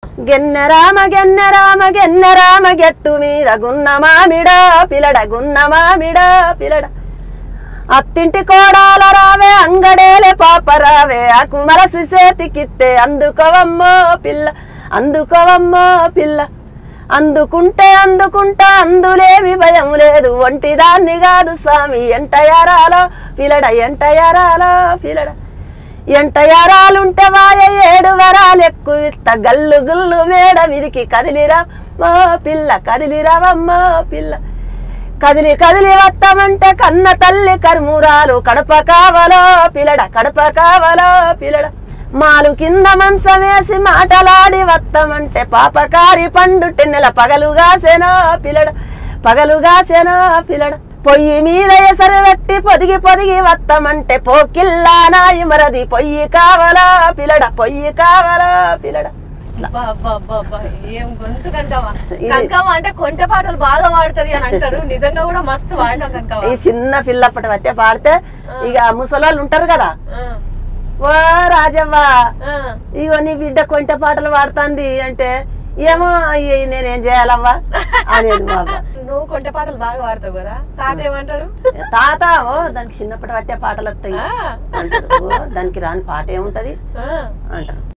గెన్నెరామ గెన్నెరామ గెన్నెరామ గెట్టు మీద గున్న మామిడ పిలడ గున్న మామిడ పిలడ అత్తింటి కోడాల రావే అంగడేలే పాప రావే ఆకు మలసి చేతికిత్తే అందుకోవమ్మో పిల్ల అందుకోవమ్మో పిల్ల అందుకుంటే అందుకుంటా అందులేవి భయం లేదు ఒంటి దాన్ని కాదు స్వామి ఎంట యారాలో పిలడ ఎంట యారాలో పిలడ ఎంట యారాలుంటే వాయ ఏడు వరాలు ఎక్కువ ఇత్త గల్లు గుల్లు మేడ మీదికి కదిలిరా మా పిల్ల కదిలిరావమ్మా పిల్ల కదిలి కదిలి వస్తామంటే కన్న తల్లి కర్మూరాలు కడప కావలో పిలడ కడప కావలో పిలడ మాలు కింద మంచం వేసి మాటలాడి వస్తామంటే పాపకారి పండు టెన్నెల పగలుగాసేనా పిలడ పగలుగాసేనా పిలడ పొయ్యి మీద ఎసరు పెట్టి పొదిగి పొదిగి వస్తామంటే పోకిల్లా నాయి మరది పొయ్యి కావలా పిలడ పొయ్యి కావలా పిలడ అబ్బా, అబ్బా, అబ్బా, అబ్బా, ఏం గొంతు కనకమ్మ ఇది- కనకమ్మ అంటే కొంట పాటలు బాగా పాడుతుంది అని అంటారు నిజంగా కూడా మస్తు వాడినాం ఈ కనకమ్మ చిన్న పిల్లప్పటి బట్టే పాడితే ఇక ముసలోళ్ళు ఉంటారు కదా ఆ, ఓ రాజవ్వ ఆ. ఇగో నీ బిడ్డ కొంట పాటలు పాడుతుంది అంటే ఏమో అయ్యి నేనేం చేయాలవ్వా అనేది మా అవ్వ నువ్వు కొంట పాటలు బాగా పాడతావు కదా తాత ఏమంటాడు తాత ఓ దానికి చిన్నప్పటి పట్టే పాటలు వస్తాయి ఆ, అంటారు ఓ దానికి రాని పాట ఏముంటది ఆ. అంటారు